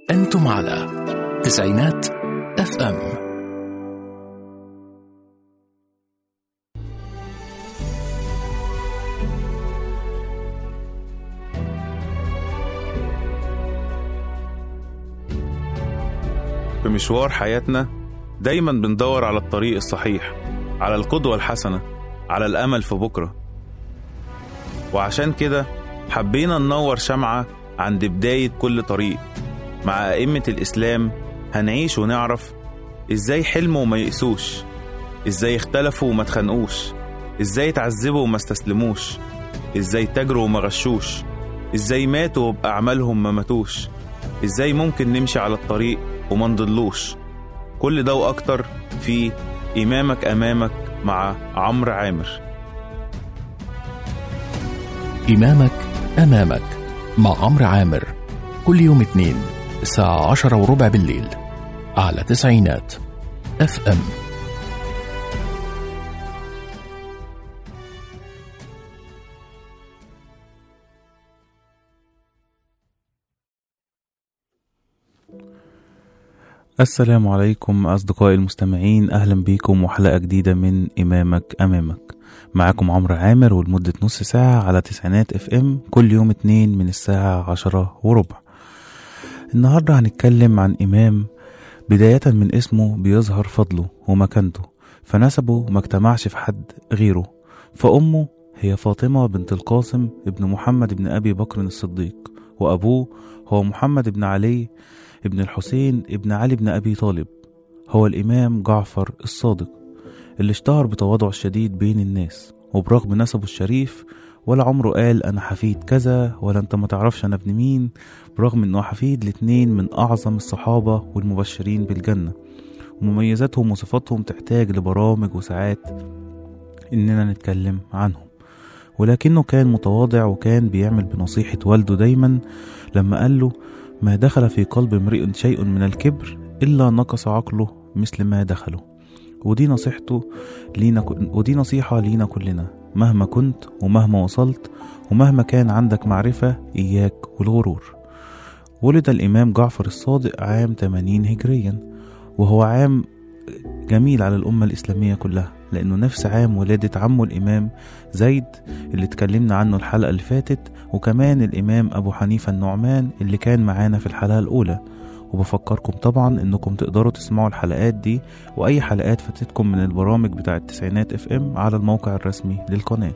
أنتم على تسعينات اف ام في مشوار حياتنا دايما بندور على الطريق الصحيح على القدوة الحسنة على الأمل في بكرة وعشان كده حبينا ننور شمعة عند بداية كل طريق مع أئمة الإسلام هنعيش ونعرف إزاي حلموا وما يقسوش إزاي اختلفوا وما تخانقوش إزاي اتعذبوا وما استسلموش إزاي تجروا وما غشوش إزاي ماتوا وبأعمالهم ما ماتوش إزاي ممكن نمشي على الطريق وما نضلوش كل ده وأكتر في إمامك أمامك مع عمرو عامر إمامك أمامك مع عمرو عامر كل يوم اثنين الساعة عشرة وربع بالليل على تسعينات اف ام السلام عليكم أصدقائي المستمعين أهلا بيكم وحلقة جديدة من إمامك أمامك معاكم عمرو عامر ولمدة نص ساعة على تسعينات اف ام كل يوم اتنين من الساعة عشرة وربع النهاردة هنتكلم عن إمام بداية من اسمه بيظهر فضله ومكانته فنسبه ما اجتمعش في حد غيره فأمه هي فاطمة بنت القاسم ابن محمد بن أبي بكر الصديق وأبوه هو محمد بن علي ابن الحسين ابن علي بن أبي طالب هو الإمام جعفر الصادق اللي اشتهر بتواضعه الشديد بين الناس وبرغم نسبه الشريف ولا عمره قال أنا حفيد كذا ولا أنت ما تعرفش أنا ابن مين برغم أنه حفيد لاتنين من أعظم الصحابة والمبشرين بالجنة ومميزاتهم وصفاتهم تحتاج لبرامج وساعات إننا نتكلم عنهم ولكنه كان متواضع وكان بيعمل بنصيحة والده دايما لما قال له ما دخل في قلب امرئ شيء من الكبر إلا نقص عقله مثل ما دخله ودي نصيحته لينا ودي نصيحة لينا كلنا مهما كنت ومهما وصلت ومهما كان عندك معرفة إياك والغرور ولد الإمام جعفر الصادق عام 80 هجريا وهو عام جميل على الأمة الإسلامية كلها لأنه نفس عام ولادة عمه الإمام زيد اللي اتكلمنا عنه الحلقة اللي فاتت وكمان الإمام أبو حنيفة النعمان اللي كان معانا في الحلقة الأولى وبفكركم طبعا انكم تقدروا تسمعوا الحلقات دي واي حلقات فاتتكم من البرامج بتاع التسعينات اف ام على الموقع الرسمي للقناة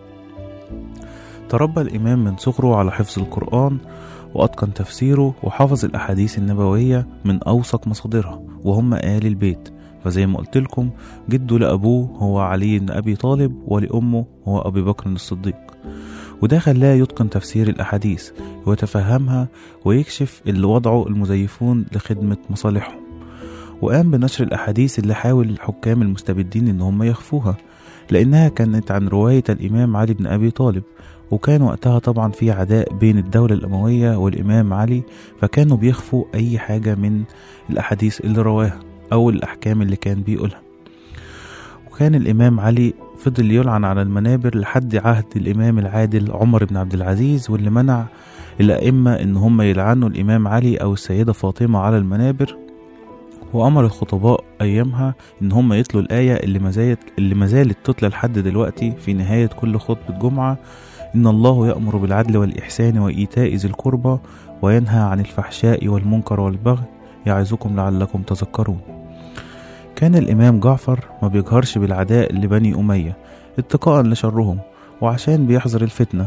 تربى الامام من صغره على حفظ القرآن واتقن تفسيره وحفظ الاحاديث النبوية من اوثق مصادرها وهم آل البيت فزي ما قلت لكم جده لأبوه هو علي بن أبي طالب ولأمه هو أبي بكر الصديق وده خلاه يتقن تفسير الأحاديث ويتفهمها ويكشف اللي وضعه المزيفون لخدمة مصالحهم وقام بنشر الأحاديث اللي حاول الحكام المستبدين إن هم يخفوها لأنها كانت عن رواية الإمام علي بن أبي طالب وكان وقتها طبعا في عداء بين الدولة الأموية والإمام علي فكانوا بيخفوا أي حاجة من الأحاديث اللي رواها أو الأحكام اللي كان بيقولها وكان الإمام علي فضل يلعن على المنابر لحد عهد الإمام العادل عمر بن عبد العزيز واللي منع الأئمة إن هم يلعنوا الإمام علي أو السيدة فاطمة على المنابر وأمر الخطباء أيامها إن هم يتلوا الآية اللي مازالت اللي مازالت تتلى لحد دلوقتي في نهاية كل خطبة جمعة إن الله يأمر بالعدل والإحسان وإيتاء ذي القربى وينهى عن الفحشاء والمنكر والبغي يعظكم لعلكم تذكرون كان الإمام جعفر ما بيجهرش بالعداء لبني أمية اتقاء لشرهم وعشان بيحذر الفتنة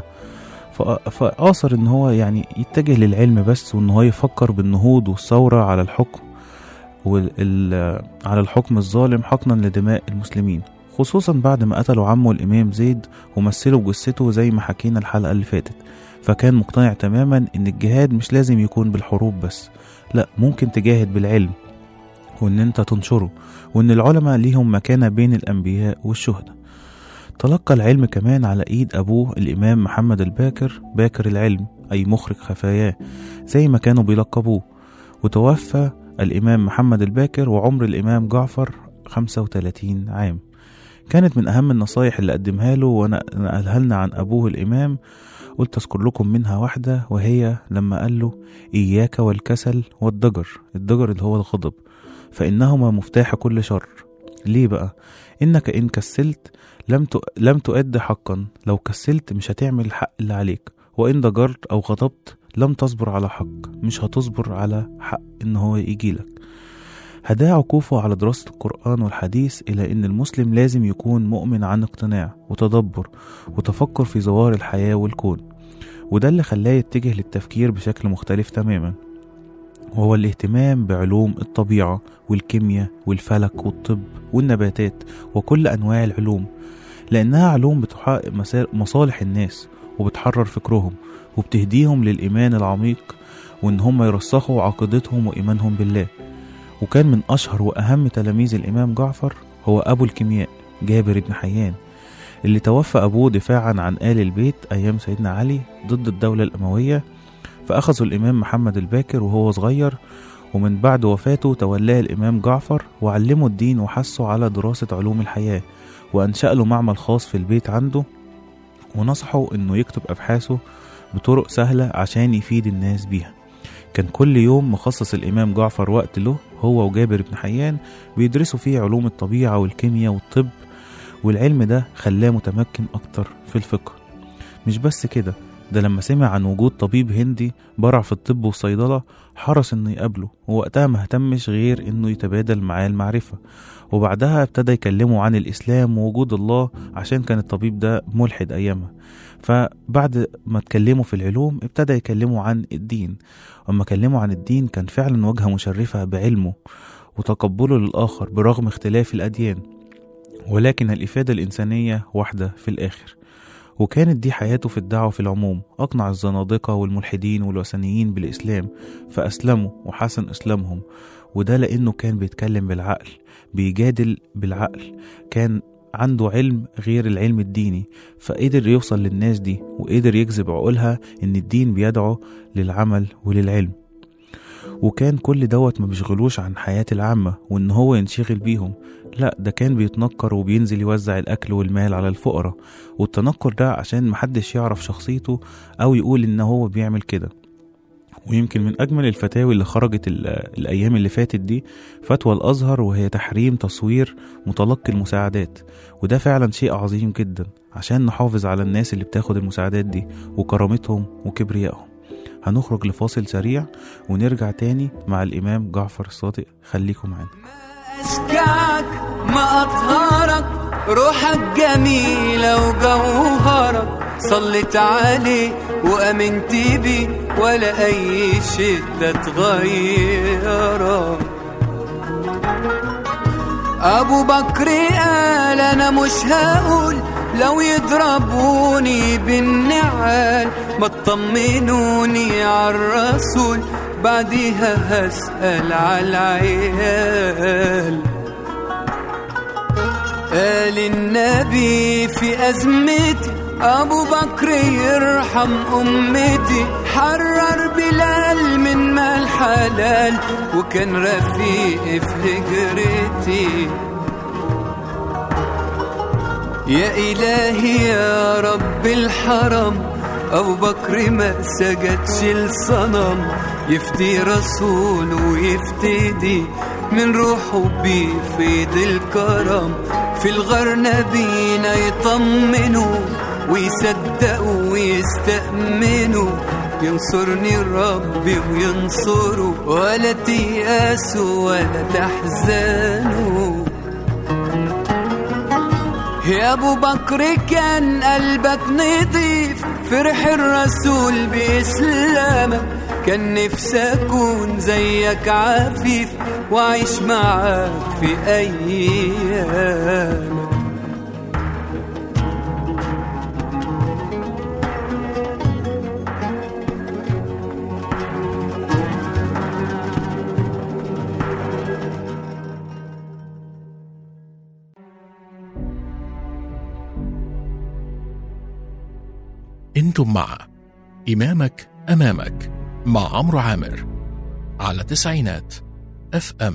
فآثر إن هو يعني يتجه للعلم بس وإن هو يفكر بالنهوض والثورة على الحكم وال على الحكم الظالم حقنا لدماء المسلمين خصوصا بعد ما قتلوا عمه الإمام زيد ومثلوا بجثته زي ما حكينا الحلقة اللي فاتت فكان مقتنع تماما إن الجهاد مش لازم يكون بالحروب بس لا ممكن تجاهد بالعلم وإن أنت تنشره وإن العلماء ليهم مكانة بين الأنبياء والشهداء تلقى العلم كمان على إيد أبوه الإمام محمد الباكر باكر العلم أي مخرج خفاياه زي ما كانوا بيلقبوه وتوفى الإمام محمد الباكر وعمر الإمام جعفر 35 عام كانت من أهم النصايح اللي قدمها له ونقلها لنا عن أبوه الإمام قلت أذكر لكم منها واحدة وهي لما قال له إياك والكسل والضجر الضجر اللي هو الغضب فإنهما مفتاح كل شر ليه بقى إنك إن كسلت لم ت... لم تؤد حقا لو كسلت مش هتعمل الحق اللي عليك وإن ضجرت أو غضبت لم تصبر على حق مش هتصبر على حق إن هو يجيلك هداه عكوفه على دراسة القرآن والحديث إلى إن المسلم لازم يكون مؤمن عن اقتناع وتدبر وتفكر في ظواهر الحياة والكون وده اللي خلاه يتجه للتفكير بشكل مختلف تماما وهو الاهتمام بعلوم الطبيعة والكيمياء والفلك والطب والنباتات وكل أنواع العلوم لأنها علوم بتحقق مسا- مصالح الناس وبتحرر فكرهم وبتهديهم للإيمان العميق وإن هم يرسخوا عقيدتهم وإيمانهم بالله وكان من أشهر وأهم تلاميذ الإمام جعفر هو أبو الكيمياء جابر بن حيان اللي توفى أبوه دفاعا عن آل البيت أيام سيدنا علي ضد الدولة الأموية فأخذوا الإمام محمد الباكر وهو صغير ومن بعد وفاته تولاه الإمام جعفر وعلمه الدين وحثه على دراسة علوم الحياة وأنشأ له معمل خاص في البيت عنده ونصحه إنه يكتب أبحاثه بطرق سهلة عشان يفيد الناس بيها كان كل يوم مخصص الإمام جعفر وقت له هو وجابر بن حيان بيدرسوا فيه علوم الطبيعة والكيمياء والطب والعلم ده خلاه متمكن أكتر في الفقه مش بس كده ده لما سمع عن وجود طبيب هندي برع في الطب والصيدلة حرص انه يقابله ووقتها ما اهتمش غير انه يتبادل معاه المعرفة وبعدها ابتدى يكلمه عن الإسلام ووجود الله عشان كان الطبيب ده ملحد أيامها فبعد ما اتكلموا في العلوم ابتدى يكلموا عن الدين وأما كلموا عن الدين كان فعلا وجهة مشرفة بعلمه وتقبله للآخر برغم اختلاف الأديان ولكن الإفادة الإنسانية واحدة في الآخر وكانت دي حياته في الدعوة في العموم أقنع الزنادقة والملحدين والوثنيين بالإسلام فأسلموا وحسن إسلامهم وده لأنه كان بيتكلم بالعقل بيجادل بالعقل كان عنده علم غير العلم الديني فقدر يوصل للناس دي وقدر يجذب عقولها إن الدين بيدعو للعمل وللعلم وكان كل دوت ما بيشغلوش عن حياة العامة وإن هو ينشغل بيهم لا ده كان بيتنكر وبينزل يوزع الأكل والمال على الفقراء والتنكر ده عشان محدش يعرف شخصيته أو يقول إن هو بيعمل كده ويمكن من أجمل الفتاوي اللي خرجت ال- الأيام اللي فاتت دي فتوى الأزهر وهي تحريم تصوير متلقي المساعدات وده فعلا شيء عظيم جدا عشان نحافظ على الناس اللي بتاخد المساعدات دي وكرامتهم وكبريائهم هنخرج لفاصل سريع ونرجع تاني مع الإمام جعفر الصادق خليكم معانا أشجعك ما أطهرك روحك جميلة وجوهرك صليت عليه وأمنت بيه ولا أي شدة تغيرك أبو بكر قال أنا مش هقول لو يضربوني بالنعال ما تطمنوني عالرسول بعديها هسأل عالعيال قال النبي في أزمتي أبو بكر يرحم أمتي حرر بلال من مال حلال وكان رفيقي في هجرتي يا إلهي يا رب الحرم أبو بكر ما سجدش لصنم يفتي رسول ويفتدي من روحه بيفيد الكرم في الغار نبينا يطمنوا ويصدقوا ويستأمنوا ينصرني ربي وينصروا ولا تيأسوا ولا تحزنوا يا ابو بكر كان قلبك نضيف فرح الرسول باسلامك كان نفسي اكون زيك عفيف واعيش معاك في ايامك انتم مع إمامك أمامك مع عمرو عامر على تسعينات اف ام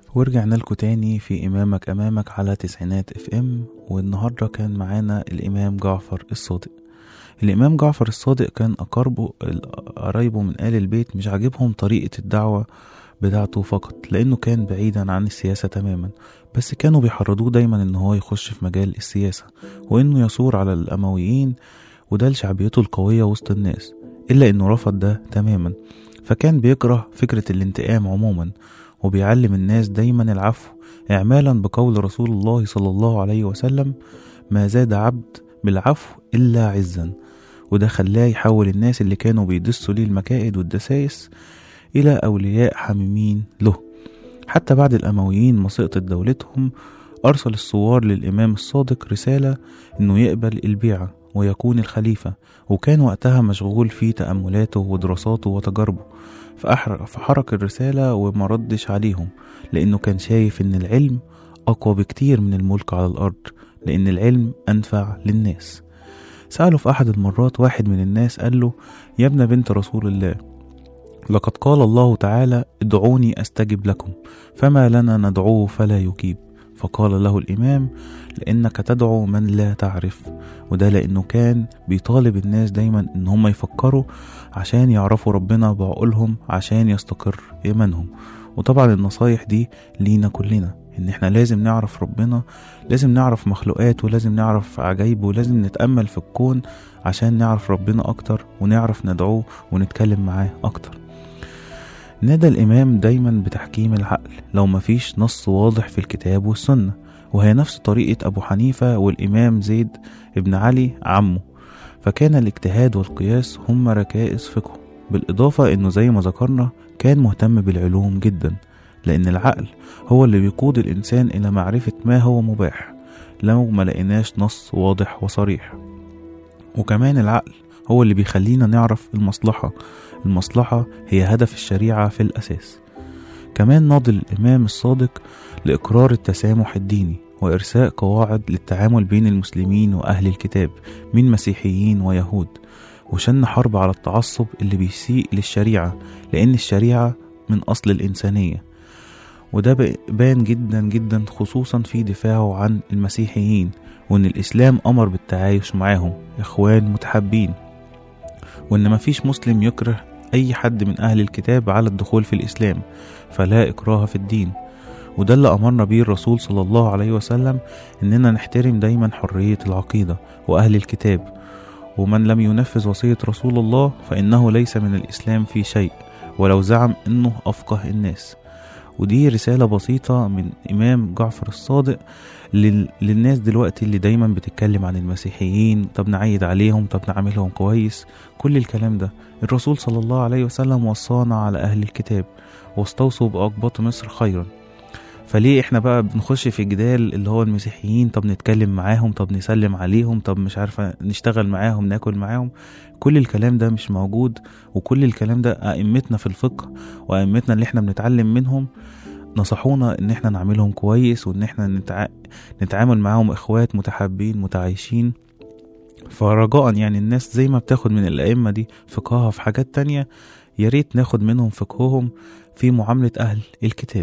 ورجعنا لكم تاني في إمامك أمامك على تسعينات اف ام والنهاردة كان معانا الإمام جعفر الصادق الإمام جعفر الصادق كان أقاربه قرايبه من آل البيت مش عاجبهم طريقة الدعوة بتاعته فقط لأنه كان بعيدا عن السياسة تماما بس كانوا بيحرضوه دايما إن هو يخش في مجال السياسة وإنه يثور على الأمويين وده لشعبيته القوية وسط الناس إلا إنه رفض ده تماما فكان بيكره فكرة الانتقام عموما وبيعلم الناس دايما العفو إعمالا بقول رسول الله صلى الله عليه وسلم ما زاد عبد بالعفو إلا عزا وده خلاه يحول الناس اللي كانوا بيدسوا ليه المكائد والدسائس إلى أولياء حميمين له حتى بعد الأمويين ما سقطت دولتهم أرسل الثوار للإمام الصادق رسالة إنه يقبل البيعة ويكون الخليفة وكان وقتها مشغول في تأملاته ودراساته وتجاربه فأحرق فحرك الرسالة وما ردش عليهم لأنه كان شايف إن العلم أقوى بكتير من الملك على الأرض لأن العلم أنفع للناس سأله في أحد المرات واحد من الناس قال له يا ابن بنت رسول الله لقد قال الله تعالى ادعوني أستجب لكم فما لنا ندعوه فلا يجيب فقال له الإمام لأنك تدعو من لا تعرف وده لأنه كان بيطالب الناس دايما إن هم يفكروا عشان يعرفوا ربنا بعقولهم عشان يستقر إيمانهم وطبعا النصايح دي لينا كلنا إن إحنا لازم نعرف ربنا لازم نعرف مخلوقاته لازم نعرف عجايبه لازم نتأمل في الكون عشان نعرف ربنا أكتر ونعرف ندعوه ونتكلم معاه أكتر نادى الإمام دايما بتحكيم العقل لو مفيش نص واضح في الكتاب والسنة وهي نفس طريقة أبو حنيفة والإمام زيد ابن علي عمه فكان الاجتهاد والقياس هما ركائز فقهه بالإضافة إنه زي ما ذكرنا كان مهتم بالعلوم جدا لأن العقل هو اللي بيقود الإنسان إلى معرفة ما هو مباح لو ما لقيناش نص واضح وصريح وكمان العقل هو اللي بيخلينا نعرف المصلحة المصلحة هي هدف الشريعة في الأساس كمان ناضل الإمام الصادق لإقرار التسامح الديني وإرساء قواعد للتعامل بين المسلمين وأهل الكتاب من مسيحيين ويهود وشن حرب على التعصب اللي بيسيء للشريعة لأن الشريعة من أصل الإنسانية وده بان جدا جدا خصوصا في دفاعه عن المسيحيين وإن الإسلام أمر بالتعايش معاهم إخوان متحابين وإن مفيش مسلم يكره أي حد من أهل الكتاب على الدخول في الإسلام فلا إكراه في الدين وده اللي أمرنا بيه الرسول صلى الله عليه وسلم إننا نحترم دايما حرية العقيدة وأهل الكتاب ومن لم ينفذ وصية رسول الله فإنه ليس من الإسلام في شيء ولو زعم إنه أفقه الناس ودي رسالة بسيطة من إمام جعفر الصادق لل... للناس دلوقتي اللي دايما بتتكلم عن المسيحيين طب نعيد عليهم طب نعاملهم كويس كل الكلام ده الرسول صلى الله عليه وسلم وصانا على أهل الكتاب واستوصوا بأقباط مصر خيرا فليه احنا بقى بنخش في جدال اللي هو المسيحيين طب نتكلم معاهم طب نسلم عليهم طب مش عارفة نشتغل معاهم ناكل معاهم كل الكلام ده مش موجود وكل الكلام ده أئمتنا في الفقه وأئمتنا اللي احنا بنتعلم منهم نصحونا ان احنا نعملهم كويس وان احنا نتع... نتعامل معاهم اخوات متحابين متعايشين فرجاء يعني الناس زي ما بتاخد من الأئمة دي فقهها في حاجات تانية يا ريت ناخد منهم فقههم في معاملة أهل الكتاب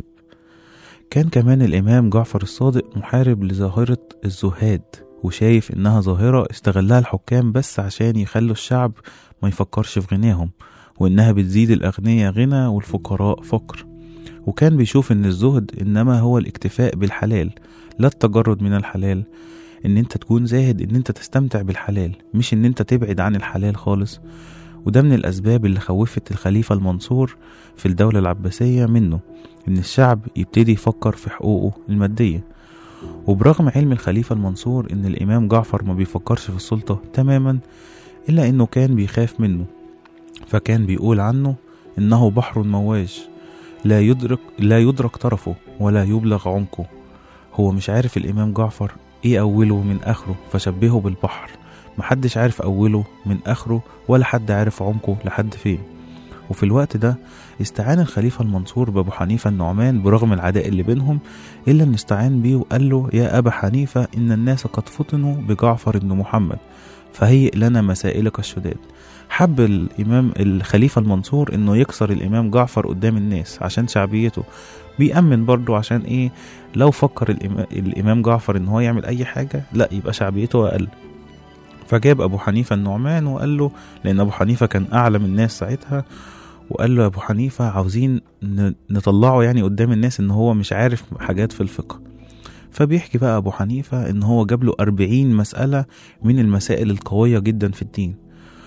كان كمان الإمام جعفر الصادق محارب لظاهرة الزهاد وشايف إنها ظاهرة استغلها الحكام بس عشان يخلوا الشعب ما يفكرش في غناهم وإنها بتزيد الأغنياء غنى والفقراء فقر وكان بيشوف إن الزهد إنما هو الاكتفاء بالحلال لا التجرد من الحلال إن أنت تكون زاهد إن أنت تستمتع بالحلال مش إن أنت تبعد عن الحلال خالص وده من الأسباب اللي خوفت الخليفة المنصور في الدولة العباسية منه إن الشعب يبتدي يفكر في حقوقه المادية وبرغم علم الخليفة المنصور إن الإمام جعفر ما بيفكرش في السلطة تماما إلا إنه كان بيخاف منه فكان بيقول عنه إنه بحر مواج لا يدرك لا يدرك طرفه ولا يبلغ عمقه هو مش عارف الإمام جعفر إيه أوله من آخره فشبهه بالبحر محدش عارف أوله من آخره ولا حد عارف عمقه لحد فين وفي الوقت ده استعان الخليفة المنصور بأبو حنيفة النعمان برغم العداء اللي بينهم إلا أن استعان بيه وقال له يا أبا حنيفة إن الناس قد فطنوا بجعفر بن محمد فهيئ لنا مسائلك الشداد حب الإمام الخليفة المنصور إنه يكسر الإمام جعفر قدام الناس عشان شعبيته بيأمن برضه عشان إيه لو فكر الإمام, الإمام جعفر إن هو يعمل أي حاجة لا يبقى شعبيته أقل فجاب أبو حنيفة النعمان وقال له لأن أبو حنيفة كان أعلم الناس ساعتها وقال له يا أبو حنيفة عاوزين ن- نطلعه يعني قدام الناس إن هو مش عارف حاجات في الفقه فبيحكي بقى أبو حنيفة إن هو جاب له أربعين مسألة من المسائل القوية جدا في الدين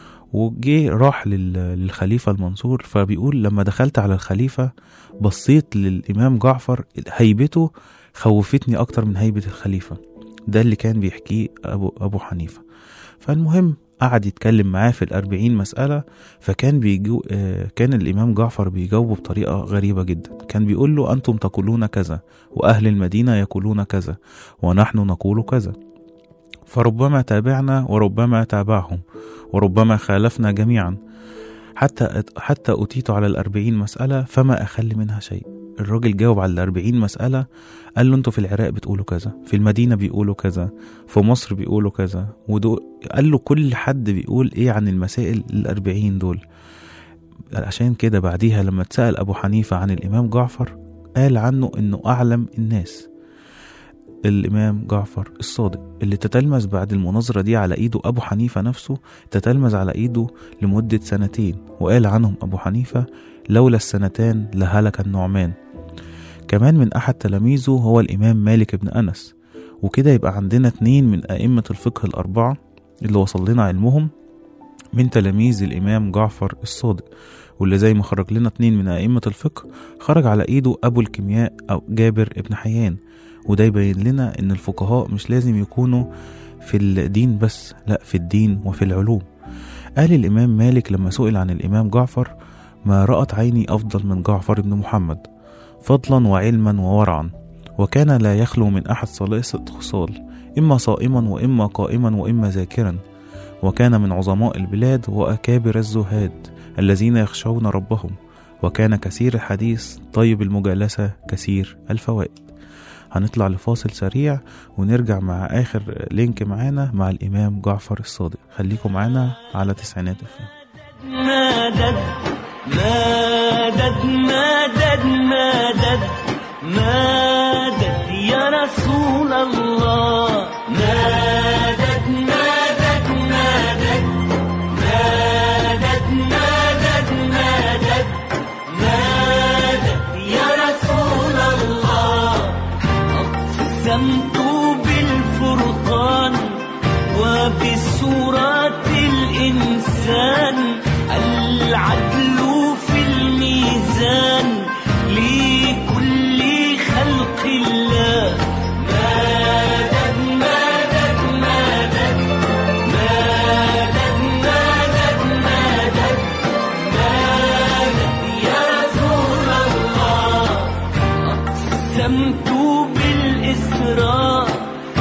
وجه راح لل- للخليفة المنصور فبيقول لما دخلت على الخليفة بصيت للإمام جعفر هيبته خوفتني أكتر من هيبة الخليفة ده اللي كان بيحكيه أبو, أبو حنيفة فالمهم قعد يتكلم معاه في الأربعين مسألة فكان بيجو آه، كان الإمام جعفر بيجاوبه بطريقة غريبة جدا كان بيقول له أنتم تقولون كذا وأهل المدينة يقولون كذا ونحن نقول كذا فربما تابعنا وربما تابعهم وربما خالفنا جميعا حتى حتى أتيت على الأربعين مسألة فما أخل منها شيء الراجل جاوب على الأربعين مسألة قال له انتوا في العراق بتقولوا كذا في المدينة بيقولوا كذا في مصر بيقولوا كذا ودو قال له كل حد بيقول ايه عن المسائل الأربعين دول عشان كده بعديها لما اتسأل أبو حنيفة عن الإمام جعفر قال عنه إنه أعلم الناس الإمام جعفر الصادق اللي تتلمذ بعد المناظرة دي على إيده أبو حنيفة نفسه تتلمذ على إيده لمدة سنتين وقال عنهم أبو حنيفة لولا السنتان لهلك النعمان كمان من أحد تلاميذه هو الإمام مالك بن أنس وكده يبقى عندنا اتنين من أئمة الفقه الأربعة اللي وصل لنا علمهم من تلاميذ الإمام جعفر الصادق واللي زي ما خرج لنا اتنين من أئمة الفقه خرج على إيده أبو الكيمياء أو جابر ابن حيان وده يبين لنا إن الفقهاء مش لازم يكونوا في الدين بس لا في الدين وفي العلوم قال الإمام مالك لما سئل عن الإمام جعفر ما رأت عيني أفضل من جعفر بن محمد فضلا وعلما وورعا وكان لا يخلو من أحد ثلاثة خصال إما صائما وإما قائما وإما ذاكرا وكان من عظماء البلاد وأكابر الزهاد الذين يخشون ربهم وكان كثير الحديث طيب المجالسة كثير الفوائد هنطلع لفاصل سريع ونرجع مع آخر لينك معانا مع الإمام جعفر الصادق خليكم معانا على تسعينات FM. مدد مدد مدد مدد مدد يا رسول الله مدد مدد مدد مدد مدد مدد مدد يا رسول الله أقسمت بالفرقان وبسورة الإنسان العدل في الميزان لكل خلق الله مدد مدد مدد مدد مدد مدد مدد يا رسول الله أقسمت بالإسراء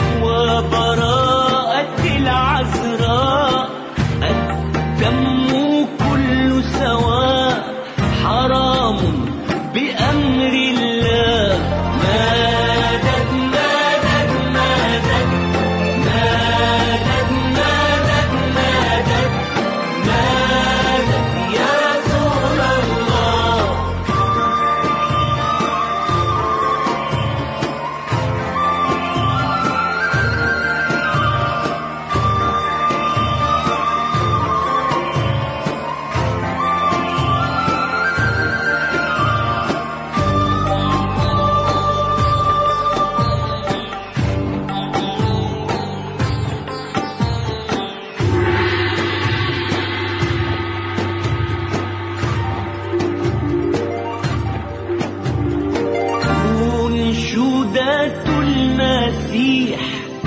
وبراءة العذراء الدم كل سواء حرام بأمر الله مدد مدد مدد مدد مدد مدد مدد يا رسول الله أنشودة المسيح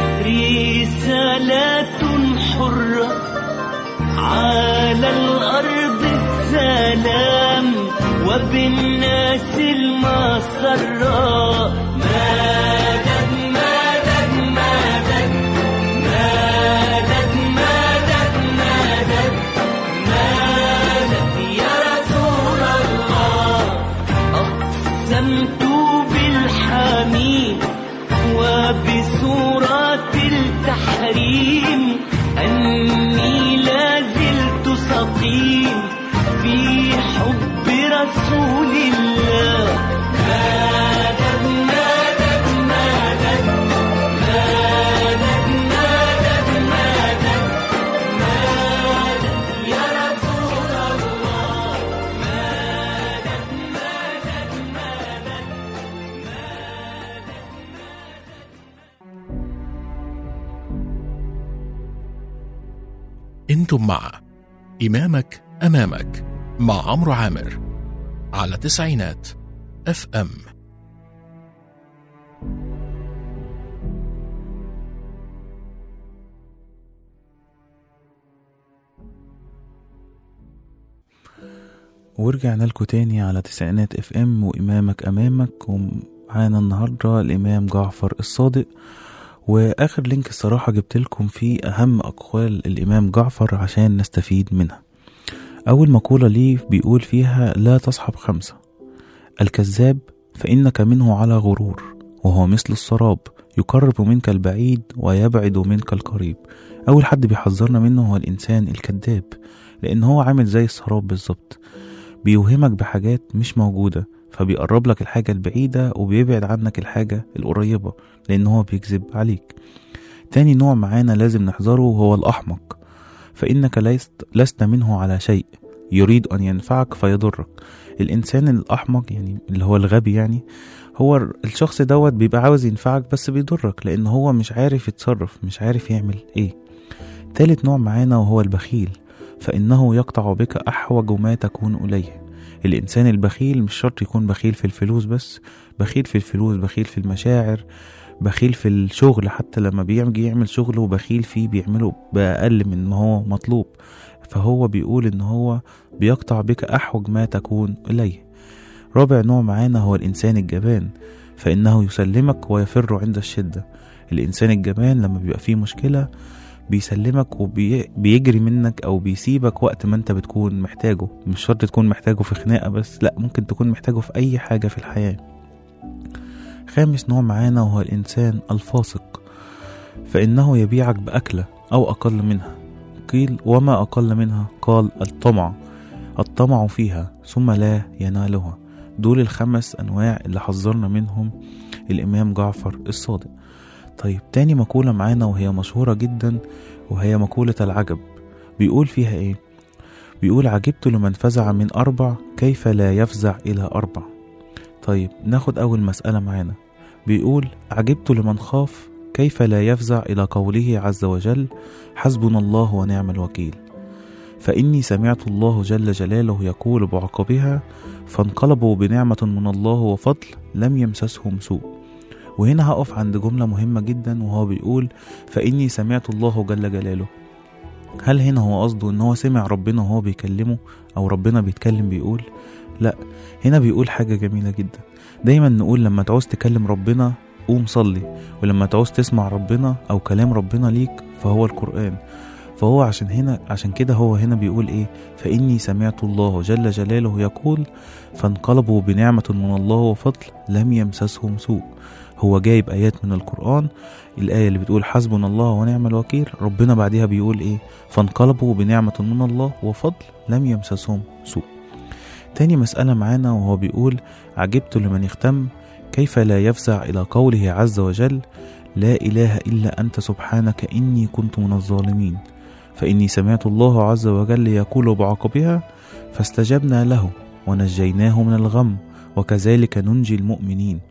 رسالة حرة على الأرض السلام وبالناس المسرة مدد مدد مدد مدد مدد مدد مدد يا رسول الله أقسمت بالحميد وبسورة التحريم أن رسول الله مدد مدد مدد مدد مدد مدد مدد يا رسول الله مدد مدد مدد انتم مع إمامك أمامك مع عمرو عامر على تسعينات اف ام ورجعنا لكم تاني على تسعينات اف ام وامامك امامك ومعانا النهارده الامام جعفر الصادق واخر لينك الصراحه جبت لكم فيه اهم اقوال الامام جعفر عشان نستفيد منها اول مقوله ليه بيقول فيها لا تصحب خمسه الكذاب فانك منه على غرور وهو مثل السراب يقرب منك البعيد ويبعد منك القريب اول حد بيحذرنا منه هو الانسان الكذاب لان هو عامل زي السراب بالظبط بيوهمك بحاجات مش موجودة فبيقرب لك الحاجة البعيدة وبيبعد عنك الحاجة القريبة لأن هو بيكذب عليك تاني نوع معانا لازم نحذره هو الأحمق فإنك لست, لست منه على شيء يريد أن ينفعك فيضرك الإنسان الأحمق يعني اللي هو الغبي يعني هو الشخص دوت بيبقى عاوز ينفعك بس بيضرك لأن هو مش عارف يتصرف مش عارف يعمل إيه تالت نوع معانا وهو البخيل فإنه يقطع بك أحوج ما تكون إليه الإنسان البخيل مش شرط يكون بخيل في الفلوس بس بخيل في الفلوس بخيل في المشاعر بخيل في الشغل حتى لما بيجي يعمل شغله بخيل فيه بيعمله بأقل من ما هو مطلوب فهو بيقول إن هو بيقطع بك أحوج ما تكون إليه رابع نوع معانا هو الإنسان الجبان فإنه يسلمك ويفر عند الشدة الإنسان الجبان لما بيبقى فيه مشكلة بيسلمك وبيجري منك او بيسيبك وقت ما انت بتكون محتاجه مش شرط تكون محتاجه في خناقه بس لا ممكن تكون محتاجه في اي حاجه في الحياه خامس نوع معانا وهو الانسان الفاسق فانه يبيعك باكله او اقل منها قيل وما اقل منها قال الطمع الطمع فيها ثم لا ينالها دول الخمس انواع اللي حذرنا منهم الامام جعفر الصادق طيب تاني مقولة معانا وهي مشهورة جدا وهي مقولة العجب بيقول فيها ايه بيقول عجبت لمن فزع من أربع كيف لا يفزع إلى أربع طيب ناخد أول مسألة معانا بيقول عجبت لمن خاف كيف لا يفزع إلى قوله عز وجل حسبنا الله ونعم الوكيل فإني سمعت الله جل جلاله يقول بعقبها فانقلبوا بنعمة من الله وفضل لم يمسسهم سوء وهنا هقف عند جملة مهمة جدا وهو بيقول فإني سمعت الله جل جلاله هل هنا هو قصده ان هو سمع ربنا وهو بيكلمه او ربنا بيتكلم بيقول لا هنا بيقول حاجة جميلة جدا دايما نقول لما تعوز تكلم ربنا قوم صلي ولما تعوز تسمع ربنا او كلام ربنا ليك فهو القرآن فهو عشان هنا عشان كده هو هنا بيقول ايه فإني سمعت الله جل جلاله يقول فانقلبوا بنعمة من الله وفضل لم يمسسهم سوء هو جايب آيات من القرآن الآية اللي بتقول حسبنا الله ونعم الوكيل ربنا بعدها بيقول إيه فانقلبوا بنعمة من الله وفضل لم يمسسهم سوء تاني مسألة معانا وهو بيقول عجبت لمن اختم كيف لا يفزع إلى قوله عز وجل لا إله إلا أنت سبحانك إني كنت من الظالمين فإني سمعت الله عز وجل يقول بعقبها فاستجبنا له ونجيناه من الغم وكذلك ننجي المؤمنين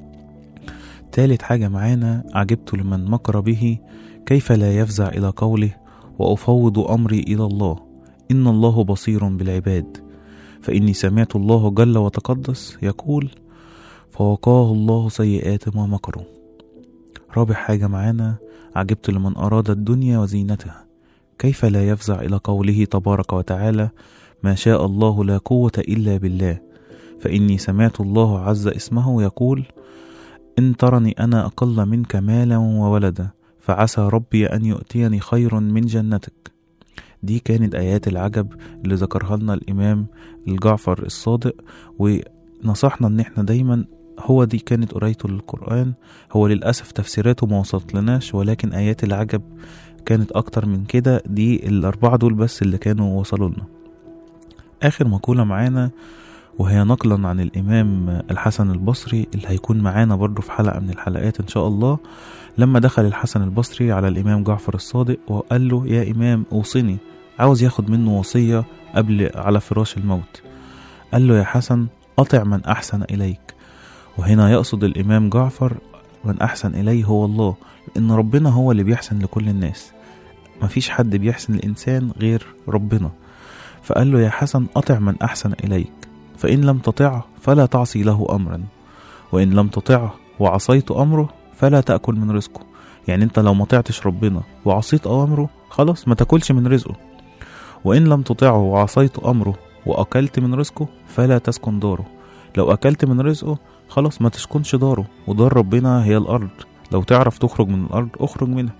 تالت حاجة معانا عجبت لمن مكر به كيف لا يفزع إلى قوله وأفوض أمري إلى الله إن الله بصير بالعباد فإني سمعت الله جل وتقدس يقول فوقاه الله سيئات ما مكروا رابع حاجة معانا عجبت لمن أراد الدنيا وزينتها كيف لا يفزع إلى قوله تبارك وتعالى ما شاء الله لا قوة إلا بالله فإني سمعت الله عز اسمه يقول إن ترني أنا أقل منك مالا وولدا فعسى ربي أن يؤتيني خير من جنتك دي كانت آيات العجب اللي ذكرها لنا الإمام الجعفر الصادق ونصحنا إن إحنا دايما هو دي كانت قرايته للقرآن هو للأسف تفسيراته ما وصلت لناش ولكن آيات العجب كانت أكتر من كده دي الأربعة دول بس اللي كانوا وصلوا لنا آخر مقولة معانا وهي نقلا عن الإمام الحسن البصري اللي هيكون معانا برضه في حلقة من الحلقات إن شاء الله لما دخل الحسن البصري على الإمام جعفر الصادق وقال له يا إمام أوصني عاوز ياخد منه وصية قبل على فراش الموت قال له يا حسن أطع من أحسن إليك وهنا يقصد الإمام جعفر من أحسن إليه هو الله لأن ربنا هو اللي بيحسن لكل الناس مفيش حد بيحسن الإنسان غير ربنا فقال له يا حسن أطع من أحسن إليك فإن لم تطعه فلا تعصي له أمرا وإن لم تطعه وعصيت أمره فلا تأكل من رزقه يعني أنت لو ما طعتش ربنا وعصيت أوامره خلاص ما تاكلش من رزقه وإن لم تطعه وعصيت أمره وأكلت من رزقه فلا تسكن داره لو أكلت من رزقه خلاص ما تسكنش داره ودار ربنا هي الأرض لو تعرف تخرج من الأرض اخرج منها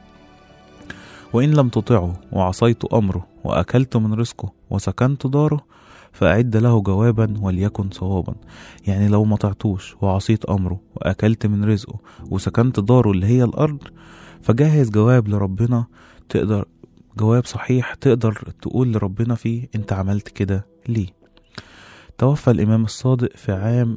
وإن لم تطعه وعصيت أمره وأكلت من رزقه وسكنت داره فأعد له جوابا وليكن صوابا يعني لو ما طعتوش وعصيت أمره وأكلت من رزقه وسكنت داره اللي هي الأرض فجهز جواب لربنا تقدر جواب صحيح تقدر تقول لربنا فيه انت عملت كده ليه توفى الإمام الصادق في عام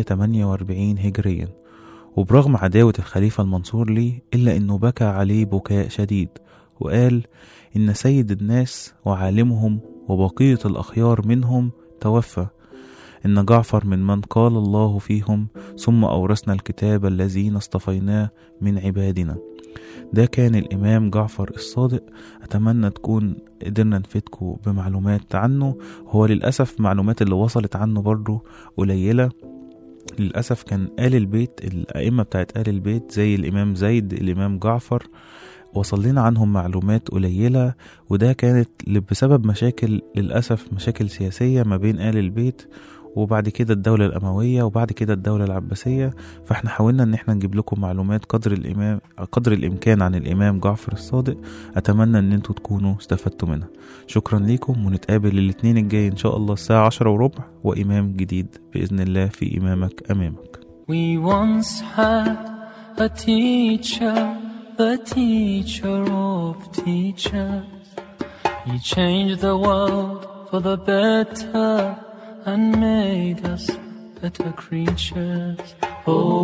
148 هجريا وبرغم عداوة الخليفة المنصور ليه إلا إنه بكى عليه بكاء شديد وقال إن سيد الناس وعالمهم وبقية الأخيار منهم توفى إن جعفر من من قال الله فيهم ثم أورثنا الكتاب الذين اصطفيناه من عبادنا ده كان الإمام جعفر الصادق أتمنى تكون قدرنا نفيدكم بمعلومات عنه هو للأسف معلومات اللي وصلت عنه برضو قليلة للأسف كان آل البيت الأئمة بتاعت آل البيت زي الإمام زيد الإمام جعفر وصل لنا عنهم معلومات قليلة وده كانت بسبب مشاكل للأسف مشاكل سياسية ما بين آل البيت وبعد كده الدولة الأموية وبعد كده الدولة العباسية فاحنا حاولنا ان احنا نجيب لكم معلومات قدر الإمام قدر الإمكان عن الإمام جعفر الصادق أتمنى ان انتوا تكونوا استفدتوا منها شكرا ليكم ونتقابل الاثنين الجاي إن شاء الله الساعة عشرة وربع وإمام جديد بإذن الله في إمامك أمامك We once had a teacher, the teacher of teachers. He changed the world for the better and made us better creatures. Oh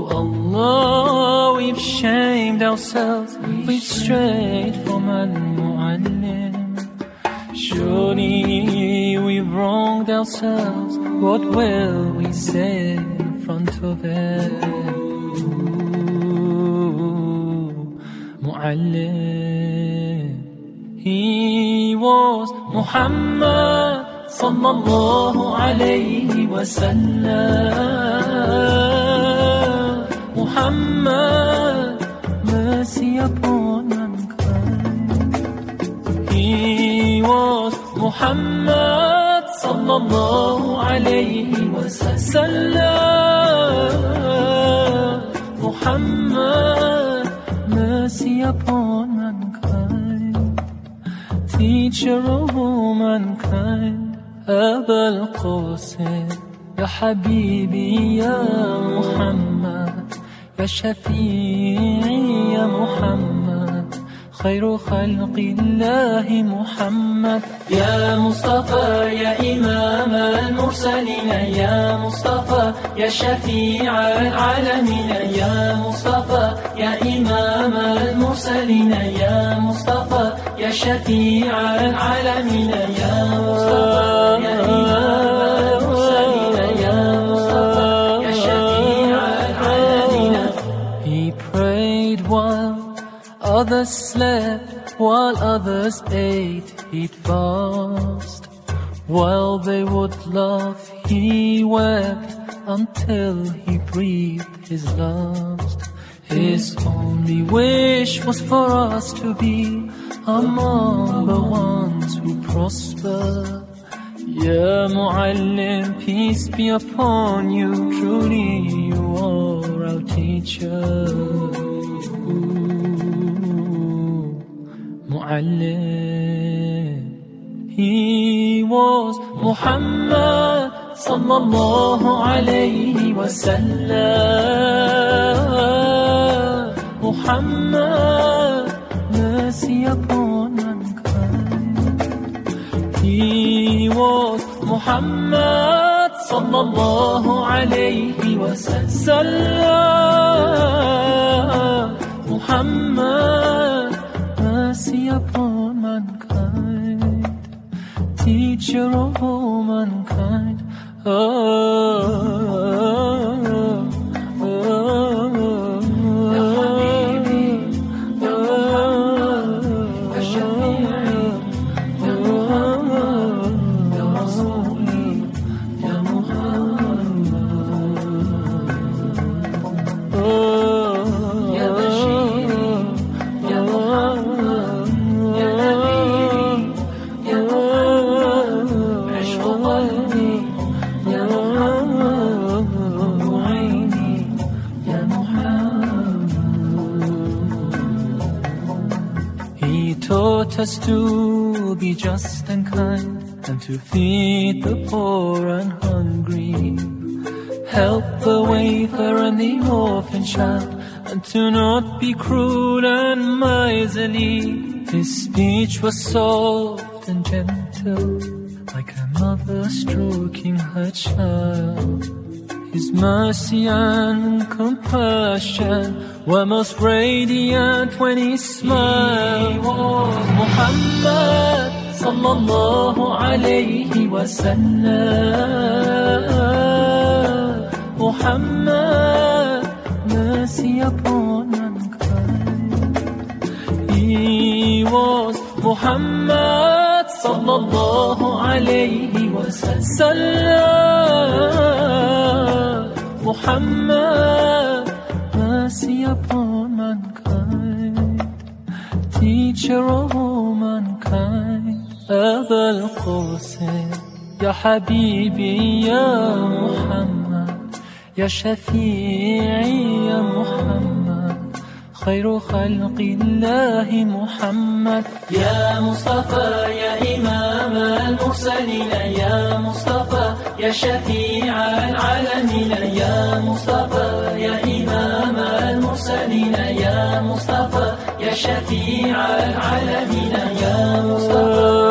Allah, we've shamed ourselves, we've strayed from Al-Mu'allim. Surely we've wronged ourselves. What will we say in front of it? Mu'allim. He was Muhammad sallallahu alayhi wa sallam. Muhammad, mercy upon mankind. He was Muhammad sallallahu alayhi wa sallam. Muhammad, mercy upon mankind. Teacher of all mankind. أبا القاسم يا حبيبي يا محمد يا شفيعي يا محمد خير خلق الله محمد يا مصطفى يا إمام المرسلين يا مصطفى يا شفيع العالمين يا مصطفى يا إمام المرسلين يا مصطفى يا شفيع العالمين يا مصطفى يا إمام المرسلين يا مصطفى يا شفيع العالمين He prayed while others slept, while others ate, he'd fast. While they would laugh, he wept until he breathed his last. His only wish was for us to be among the ones who prosper. Ya Mu'allim, peace be upon you, truly you are our teacher. Mu'allim. He was Muhammad sallallahu alayhi wa sallam. Muhammad, mercy upon mankind. He was Muhammad صلى الله عليه وسلم Muhammad mercy upon mankind teacher of all mankind يا بشير يا محمد يا نبي يا محمد عشق قلبي يا محمد عيني يا محمد He taught us to be just and kind and to feed the poor and hungry help the wafer and the orphan child, and to not be cruel and miserly. His speech was soft and gentle, like a mother stroking her child. His mercy and compassion were most radiant when he smiled. He was Muhammad sallallahu alayhi wa sallam. Muhammad, mercy upon mankind. He was Muhammad sallallahu alayhi wa sallam. Muhammad, mercy upon mankind. Teacher of all mankind. أبا القاسم يا حبيبي يا محمد يا شفيعي يا محمد خير خلق الله محمد يا مصطفى يا إمام المرسلين يا مصطفى يا شفيع العالمين يا مصطفى يا إمام المرسلين يا مصطفى يا شفيع العالمين يا مصطفى